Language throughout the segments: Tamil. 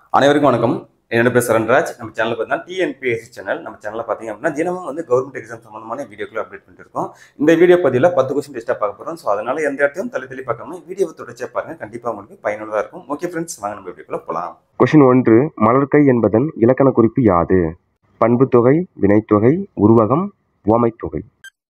அனைவருக்கும் வணக்கம் என்னோட பேர் சரண்ராஜ் நம்ம சேனலில் பார்த்தீங்கன்னா டிஎன்பிஎஸ்சி சேனல் நம்ம சேனலில் பார்த்தீங்க அப்படின்னா தினமும் வந்து கவர்மெண்ட் எக்ஸாம் சம்மந்தமான வீடியோக்களை அப்டேட் பண்ணிட்டு இருக்கோம் இந்த வீடியோ பதிவில் பத்து கொஸ்டின் டெஸ்ட்டாக பார்க்க போகிறோம் ஸோ அதனால எந்த இடத்தையும் தள்ளி தள்ளி பார்க்காம வீடியோவை தொடர்ச்சியாக பாருங்க கண்டிப்பாக உங்களுக்கு பயனுள்ளதாக இருக்கும் ஓகே ஃப்ரெண்ட்ஸ் வாங்க நம்ம வீடியோக்குள்ள போகலாம் கொஷின் ஒன்று மலர்க்கை என்பதன் இலக்கண குறிப்பு யாது பண்புத்தொகை வினைத்தொகை உருவகம் உவமைத்தொகை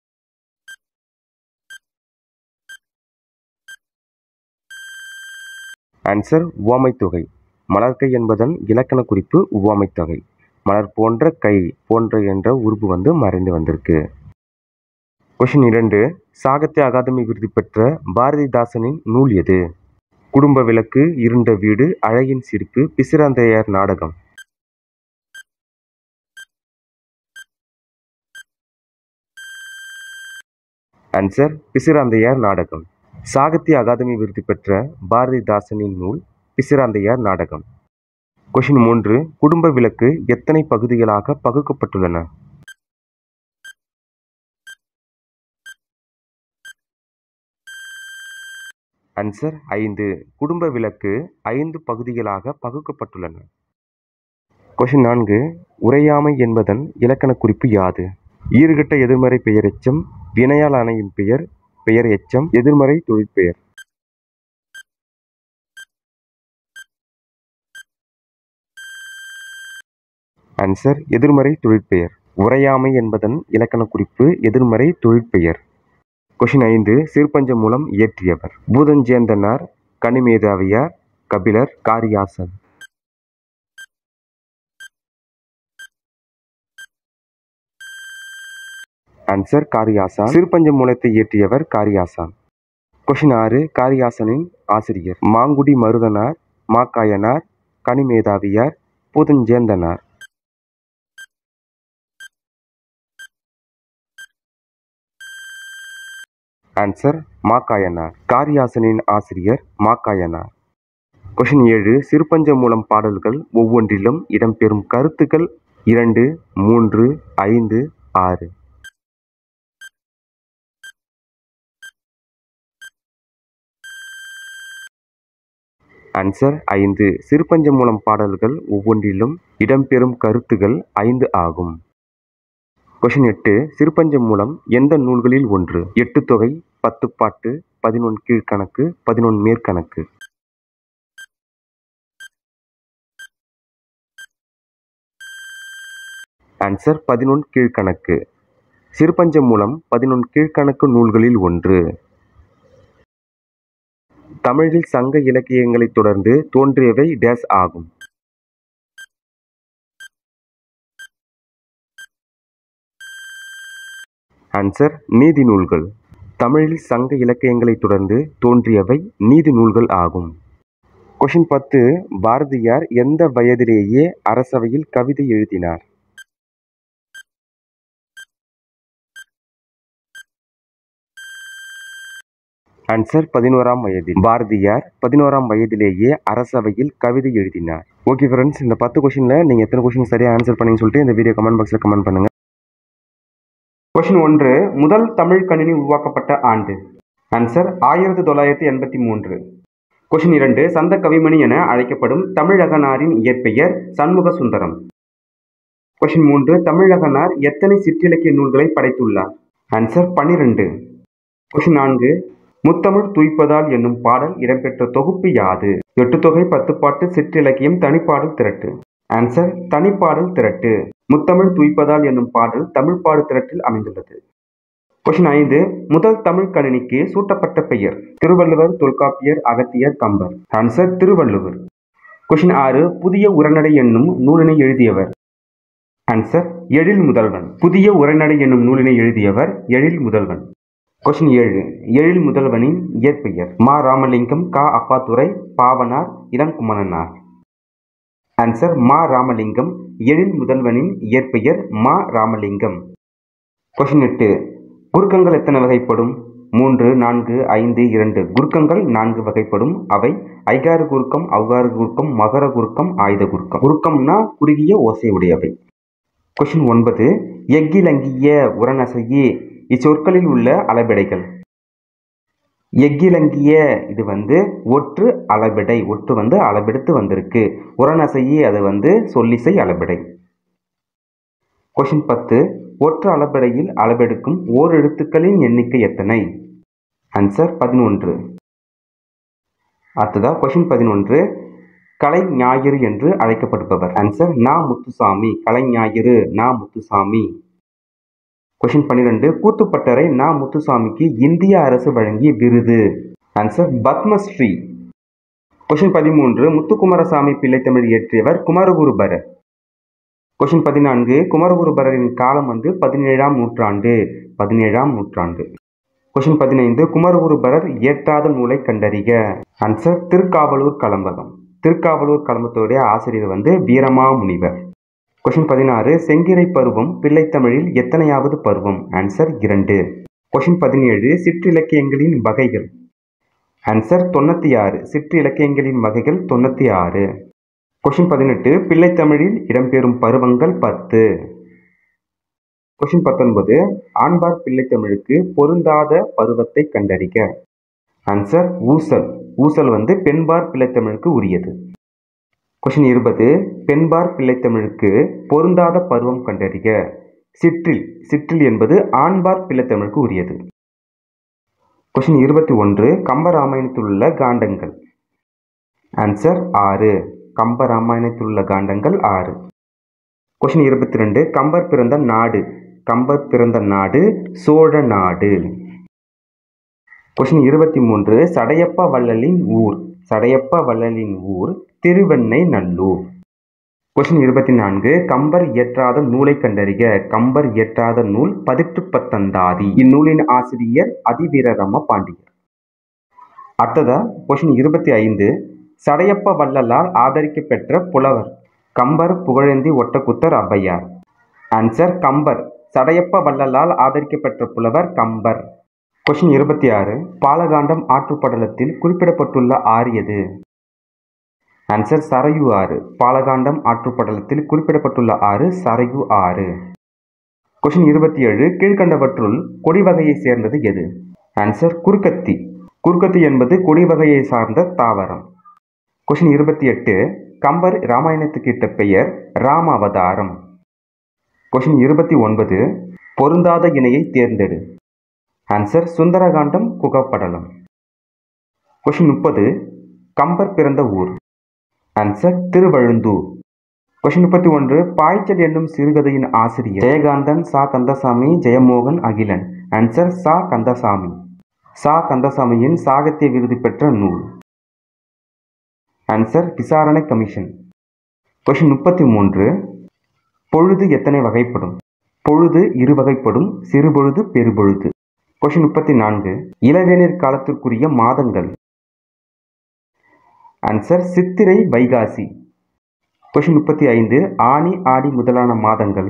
ஆன்சர் உவமைத்தொகை மலர்க்கை என்பதன் இலக்கண குறிப்பு உவமைத்தொகை மலர் போன்ற கை போன்ற என்ற உருவு வந்து மறைந்து வந்திருக்கு கொஷின் இரண்டு சாகித்ய அகாதமி விருது பெற்ற பாரதிதாசனின் நூல் எது குடும்ப விளக்கு இருண்ட வீடு அழகின் சிரிப்பு பிசிராந்தையர் நாடகம் ஆன்சர் பிசிராந்தையார் நாடகம் சாகித்ய அகாதமி விருது பெற்ற பாரதிதாசனின் நூல் பிசிராந்தையார் நாடகம் கொஷின் மூன்று குடும்ப விளக்கு எத்தனை பகுதிகளாக பகுக்கப்பட்டுள்ளன ஆன்சர் ஐந்து குடும்ப விளக்கு ஐந்து பகுதிகளாக பகுக்கப்பட்டுள்ளன கொஷின் நான்கு உரையாமை என்பதன் இலக்கண குறிப்பு யாது ஈறுகட்ட எதிர்மறை பெயர் எச்சம் வினையால் அணையும் பெயர் பெயர் எச்சம் எதிர்மறை தொழிற்பெயர் ஆன்சர் எதிர்மறை தொழிற்பெயர் உரையாமை என்பதன் இலக்கண குறிப்பு எதிர்மறை தொழிற்பெயர் கொஷின் ஐந்து சிறுபஞ்ச மூலம் இயற்றியவர் பூதஞ்சேந்தனார் கனிமேதாவியார் கபிலர் காரியாசன் ஆன்சர் காரியாசான் சிறுபஞ்ச மூலத்தை இயற்றியவர் காரியாசான் கொஷின் ஆறு காரியாசனின் ஆசிரியர் மாங்குடி மருதனார் மாக்காயனார் கனிமேதாவியார் பூதஞ்சேந்தனார் ஆன்சர் மாக்காயனார் காரியாசனின் ஆசிரியர் மாக்காயனார் கொஷின் ஏழு சிறுபஞ்ச மூலம் பாடல்கள் ஒவ்வொன்றிலும் இடம்பெறும் கருத்துக்கள் இரண்டு மூன்று ஐந்து ஆறு ஆன்சர் ஐந்து சிறுபஞ்ச மூலம் பாடல்கள் ஒவ்வொன்றிலும் இடம்பெறும் கருத்துகள் ஐந்து ஆகும் கொஷின் எட்டு சிறுபஞ்ச மூலம் எந்த நூல்களில் ஒன்று எட்டு தொகை பத்து பாட்டு பதினொன்று கீழ்கணக்கு பதினொன்று மேற்கணக்கு ஆன்சர் பதினொன்று கீழ்கணக்கு சிறுபஞ்ச மூலம் பதினொன்று கீழ்கணக்கு நூல்களில் ஒன்று தமிழில் சங்க இலக்கியங்களைத் தொடர்ந்து தோன்றியவை டேஸ் ஆகும் ஆன்சர் நீதி நூல்கள் தமிழில் சங்க இலக்கியங்களைத் தொடர்ந்து தோன்றியவை நீதி நூல்கள் ஆகும் கொஷின் பத்து பாரதியார் எந்த வயதிலேயே அரசவையில் கவிதை எழுதினார் ஆன்சர் பதினோராம் வயதில் பாரதியார் பதினோராம் வயதிலேயே அரசவையில் கவிதை எழுதினார் ஓகே ஃப்ரெண்ட்ஸ் இந்த பத்து கொஷினில் நீங்கள் எத்தனை கொஷின் சரியாக ஆன்சர் பண்ணீங்கன்னு சொல்லிட்டு இந்த வீடியோ கமெண்ட் பாக்ஸில் கமெண்ட் பண்ணுங்கள் கொஷின் ஒன்று முதல் தமிழ் கணினி உருவாக்கப்பட்ட ஆண்டு ஆன்சர் ஆயிரத்தி தொள்ளாயிரத்தி எண்பத்தி மூன்று கொஷின் இரண்டு சந்த கவிமணி என அழைக்கப்படும் தமிழகனாரின் இயற்பெயர் சண்முக சுந்தரம் கொஷின் மூன்று தமிழகனார் எத்தனை சிற்றிலக்கிய நூல்களை படைத்துள்ளார் ஆன்சர் பன்னிரண்டு கொஷின் நான்கு முத்தமிழ் துய்ப்பதால் என்னும் பாடல் இடம்பெற்ற தொகுப்பு யாது எட்டு தொகை பத்து பாட்டு சிற்றிலக்கியம் தனிப்பாடல் திரட்டு ஆன்சர் தனிப்பாடல் திரட்டு முத்தமிழ் துய்ப்பதால் என்னும் பாடல் தமிழ்ப்பாடு திரட்டில் அமைந்துள்ளது கொஷின் ஐந்து முதல் தமிழ் கணினிக்கு சூட்டப்பட்ட பெயர் திருவள்ளுவர் தொல்காப்பியர் அகத்தியர் கம்பர் ஆன்சர் திருவள்ளுவர் கொஷின் ஆறு புதிய உரைநடை என்னும் நூலினை எழுதியவர் ஆன்சர் எழில் முதல்வன் புதிய உரைநடை என்னும் நூலினை எழுதியவர் எழில் முதல்வன் கொஷின் ஏழு எழில் முதல்வனின் இயற்பெயர் மா ராமலிங்கம் கா அப்பாத்துரை பாவனார் இளங்குமணனார் ஆன்சர் மா ராமலிங்கம் எழில் முதல்வனின் இயற்பெயர் மா ராமலிங்கம் கொஷின் எட்டு குறுக்கங்கள் எத்தனை வகைப்படும் மூன்று நான்கு ஐந்து இரண்டு குறுக்கங்கள் நான்கு வகைப்படும் அவை ஐகார குறுக்கம் அவ்வாறு குறுக்கம் மகர குறுக்கம் ஆயுத குறுக்கம் குறுக்கம்னா குறுகிய ஓசை உடையவை கொஷின் ஒன்பது எக்கிலங்கிய உரநசையே இச்சொற்களில் உள்ள அளபெடைகள் எக்கிலங்கிய இது வந்து ஒற்று அளபிடை ஒற்று வந்து அளபெடுத்து வந்திருக்கு உரநசையி அது வந்து சொல்லிசை அளபிடை கொஷின் பத்து ஒற்று அளபெடையில் அளபெடுக்கும் ஓர் எழுத்துக்களின் எண்ணிக்கை எத்தனை ஆன்சர் பதினொன்று அடுத்ததா கொஷின் பதினொன்று கலை ஞாயிறு என்று அழைக்கப்படுபவர் ஆன்சர் நா முத்துசாமி கலை ஞாயிறு நா முத்துசாமி கொஷின் பன்னிரெண்டு கூத்துப்பட்டறை நா முத்துசாமிக்கு இந்திய அரசு வழங்கிய விருது ஆன்சர் பத்மஸ்ரீ கொஷின் பதிமூன்று முத்துக்குமாரசாமி பிள்ளை தமிழ் இயற்றியவர் குமரகுருபரர் கொஷின் பதினான்கு குமரகுருபரரின் காலம் வந்து பதினேழாம் நூற்றாண்டு பதினேழாம் நூற்றாண்டு கொஷின் பதினைந்து குமரகுருபரர் இயற்றாத நூலை கண்டறிக ஆன்சர் திருக்காவலூர் கலம்பகம் திருக்காவலூர் கலம்பத்தோடைய ஆசிரியர் வந்து வீரமா முனிவர் கொஷின் பதினாறு செங்கிரை பருவம் பிள்ளைத்தமிழில் எத்தனையாவது பருவம் ஆன்சர் இரண்டு கொஷின் பதினேழு சிற்றிலக்கியங்களின் வகைகள் ஆன்சர் தொண்ணூற்றி ஆறு சிற்றிலக்கியங்களின் வகைகள் தொண்ணூற்றி ஆறு கொஷின் பதினெட்டு பிள்ளைத்தமிழில் இடம்பெறும் பருவங்கள் பத்து கொஷின் பத்தொன்பது ஆண்பார் பிள்ளைத்தமிழுக்கு பொருந்தாத பருவத்தை கண்டறிக ஆன்சர் ஊசல் ஊசல் வந்து பெண்பார் பிள்ளைத்தமிழுக்கு உரியது கொஷின் இருபது பெண்பார் பிள்ளைத்தமிழுக்கு பொருந்தாத பருவம் கண்டறிக சிற்றில் சிற்றில் என்பது ஆண்பார் பிள்ளைத்தமிழுக்கு உரியது கொஷின் இருபத்தி ஒன்று கம்பராமாயணத்தில் உள்ள காண்டங்கள் ஆன்சர் ஆறு கம்பராமாயணத்தில் உள்ள காண்டங்கள் ஆறு கொஷின் இருபத்தி ரெண்டு கம்பர் பிறந்த நாடு கம்பர் பிறந்த நாடு சோழ நாடு கொஷின் இருபத்தி மூன்று சடையப்ப வள்ளலின் ஊர் சடையப்ப வள்ளலின் ஊர் திருவெண்ணை நல்லூர் கொஷின் இருபத்தி நான்கு கம்பர் இயற்றாத நூலை கண்டறிக கம்பர் இயற்றாத நூல் பதிற்று பத்தந்தாதி இந்நூலின் ஆசிரியர் அதிவீரரம பாண்டியர் அடுத்ததா கொஷின் இருபத்தி ஐந்து சடையப்ப வள்ளலால் ஆதரிக்கப்பெற்ற புலவர் கம்பர் புகழேந்தி ஒட்டக்குத்தர் ஔவையார் ஆன்சர் கம்பர் சடையப்ப வள்ளலால் ஆதரிக்கப்பெற்ற புலவர் கம்பர் கொஷின் இருபத்தி ஆறு பாலகாண்டம் ஆற்றுப்படலத்தில் குறிப்பிடப்பட்டுள்ள ஆறு எது ஆன்சர் சரையு ஆறு பாலகாண்டம் ஆற்றுப்படலத்தில் குறிப்பிடப்பட்டுள்ள ஆறு சரையு ஆறு கொஷின் இருபத்தி ஏழு கீழ்கண்டவற்றுள் கொடி வகையை சேர்ந்தது எது ஆன்சர் குறுக்கத்தி குறுக்கத்தி என்பது கொடி வகையை சார்ந்த தாவரம் கொஷின் இருபத்தி எட்டு கம்பர் ராமாயணத்துக்கு இட்ட பெயர் ராம அவதாரம் கொஷின் இருபத்தி ஒன்பது பொருந்தாத இணையை தேர்ந்தெடு ஆன்சர் சுந்தரகாண்டம் குகப்படலம் கொஷின் முப்பது கம்பர் பிறந்த ஊர் ஆன்சர் திருவழுந்தூர் கொஷின் முப்பத்தி ஒன்று பாய்ச்சல் என்னும் சிறுகதையின் ஆசிரியர் ஜெயகாந்தன் சா கந்தசாமி ஜெயமோகன் அகிலன் ஆன்சர் சா கந்தசாமி சா கந்தசாமியின் சாகித்ய விருது பெற்ற நூல் ஆன்சர் விசாரணை கமிஷன் கொஷின் முப்பத்தி மூன்று பொழுது எத்தனை வகைப்படும் பொழுது இரு வகைப்படும் சிறுபொழுது பெருபொழுது கொஷின் முப்பத்தி நான்கு இளவேநீர் காலத்திற்குரிய மாதங்கள் ஆன்சர் சித்திரை வைகாசி கொஷின் முப்பத்தி ஐந்து ஆனி ஆடி முதலான மாதங்கள்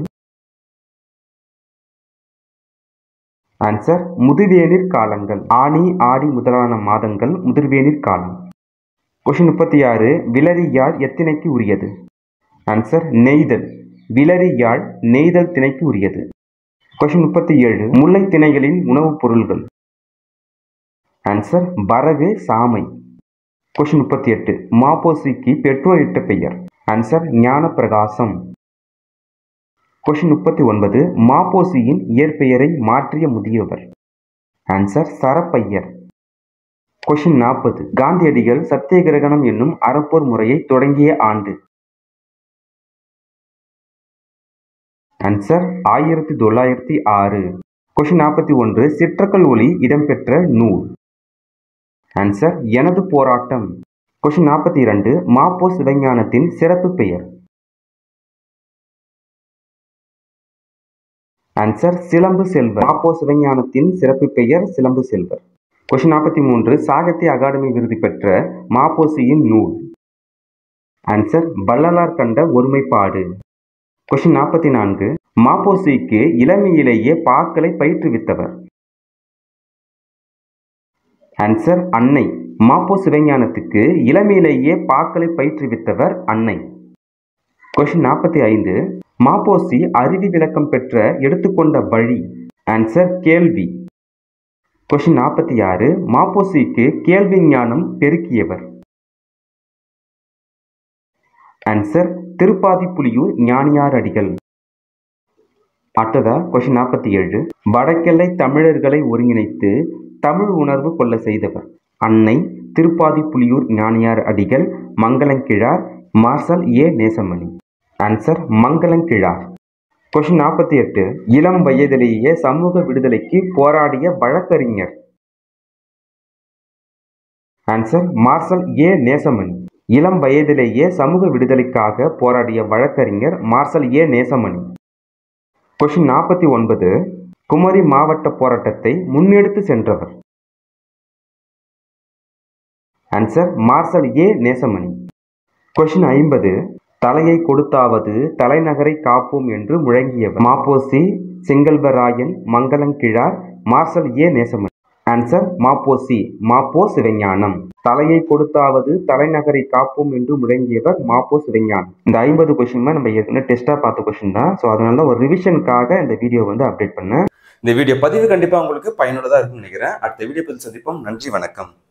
ஆன்சர் முதுவேநீர் காலங்கள் ஆனி ஆடி முதலான மாதங்கள் முதிர்வேநீர் காலம் கொஷின் முப்பத்தி ஆறு விலரி யாழ் எத்திணைக்கு உரியது ஆன்சர் நெய்தல் விலரி யாழ் நெய்தல் திணைக்கு உரியது கொஷின் முப்பத்தி ஏழு முல்லை திணைகளின் உணவுப் பொருள்கள் ஆன்சர் வரகு சாமை கொஷின் முப்பத்தி எட்டு மாப்போசிக்கு பெற்றோர் இட்ட பெயர் ஆன்சர் ஞான பிரகாசம் கொஷின் முப்பத்தி ஒன்பது மாப்போசியின் இயற்பெயரை மாற்றிய முதியவர் ஆன்சர் சரப்பையர் கொஷின் நாற்பது காந்தியடிகள் சத்தியகிரகணம் என்னும் அறப்போர் முறையை தொடங்கிய ஆண்டு ஆன்சர் ஆயிரத்தி தொள்ளாயிரத்தி ஆறு கொஷின் நாற்பத்தி ஒன்று சிற்றக்கல் ஒளி இடம்பெற்ற நூல் ஆன்சர் எனது போராட்டம் கொஷின் நாற்பத்தி இரண்டு மாப்போ சிவஞானத்தின் சிறப்பு பெயர் ஆன்சர் சிலம்பு செல்வர் மாப்போ சிவஞானத்தின் சிறப்பு பெயர் சிலம்பு செல்வர் கொஷின் நாற்பத்தி மூன்று சாகித்ய அகாடமி விருது பெற்ற மாப்போசியின் நூல் ஆன்சர் வள்ளலார் கண்ட ஒருமைப்பாடு கொஷின் நாற்பத்தி நான்கு மாப்போசிக்கு இளமையிலேயே பாக்களை பயிற்றுவித்தவர் ஆன்சர் அன்னை மாப்போ சிவஞானத்துக்கு இளமையிலேயே பாக்களை பயிற்றுவித்தவர் அன்னை கொஷின் நாற்பத்தி ஐந்து மாப்போசி அருவி விளக்கம் பெற்ற எடுத்துக்கொண்ட வழி ஆன்சர் கேள்வி கொஷின் நாற்பத்தி ஆறு மாப்போசிக்கு கேள்வி ஞானம் பெருக்கியவர் ஆன்சர் திருப்பாதி புலியூர் ஞானியார் அடிகள் அடுத்ததா கொஷின் நாற்பத்தி ஏழு வடக்கெல்லை தமிழர்களை ஒருங்கிணைத்து தமிழ் உணர்வு கொள்ள செய்தவர் அன்னை Tripathi Thiruppathiripuliyur Gnaniyar Adigal Mangalangizhar Marshal A Nesamony answer Mangalangizhar question நாற்பத்தி எட்டு இளம் வயதிலேயே சமூக விடுதலைக்கு போராடிய வழக்கறிஞர் ஆன்சர் மார்சல் ஏ நேசமணி இளம் வயதிலேயே சமூக விடுதலைக்காக போராடிய வழக்கறிஞர் மார்சல் ஏ நேசமணி கொஷின் நாற்பத்தி ஒன்பது குமரி மாவட்ட போராட்டத்தை முன்னெடுத்து சென்றவர் answer Marshal A Nesamony question ஐம்பது தலையை கொடுத்தாவது தலைநகரை காப்போம் என்று முழங்கியவர் Maposi Sengalvarayan Mangalangizhar Marshal A Nesamony answer Maposi Mapo Sivagnanam தலையை கொடுத்தாவது தலைநகரை காப்போம் என்று முழங்கியவர் மாப்போ சிவஞானம் இந்த ஐம்பது கொஸ்டின் நம்ம ஏற்கனவே டெஸ்ட்டாக பார்த்த கொஸ்டின் தான் ஸோ அதனால ஒரு ரிவிஷனுக்காக இந்த வீடியோ வந்து அப்டேட் பண்ணேன் இந்த வீடியோ பதிவு கண்டிப்பா உங்களுக்கு பயனுள்ளதா இருக்கும்னு நினைக்கிறேன் அடுத்த வீடியோ பதில் சந்திப்போம் நன்றி வணக்கம்